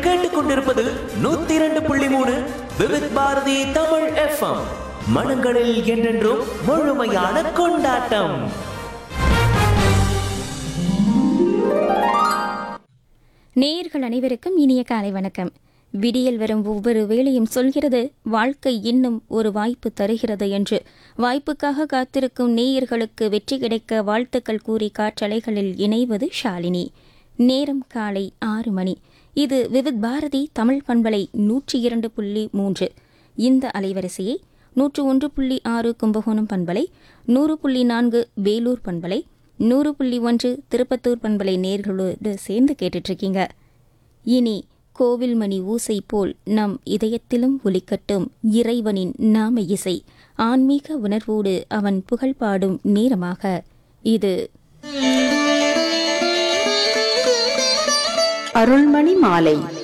கேட்டுக்கொண்டிருப்பது நூத்தி இரண்டு புள்ளி மூணு விவித் பாரதி தமிழ் எஃப்எம் மனங்களில் என்றென்றும் முழுமையான கொண்டாட்டம் நேயர்கள் அனைவருக்கும் இனிய காலை வணக்கம் விடியல் வரும் ஒவ்வொரு வேளையும் சொல்கிறது வாழ்க்கை இன்னும் ஒரு வாய்ப்பு தருகிறது என்று வாய்ப்புக்காக காத்திருக்கும் நேயர்களுக்கு வெற்றி கிடைக்க வாழ்த்துக்கள் கூறி காற்றலைகளில் இணைவது ஷாலினி நேரம் காலை ஆறு மணி இது விவித் பாரதி தமிழ் பண்பலை நூற்றி இரண்டு புள்ளி மூன்று இந்த அலைவரிசையை நூற்று ஒன்று புள்ளி ஆறு கும்பகோணம் பண்பலை நூறு புள்ளி நான்கு வேலூர் பண்பலை நூறு புள்ளி ஒன்று திருப்பத்தூர் பண்பலை நேர்களோடு சேர்ந்து கேட்டுட்டு இருக்கீங்க இனி கோவில் மணி ஊசை போல் நம் இதயத்திலும் ஒலிக்கட்டும் இறைவனின் நாம இசை ஆன்மீக உணர்வோடு அவன் புகழ் பாடும் நேரமாக இது அருள்மணி மாலை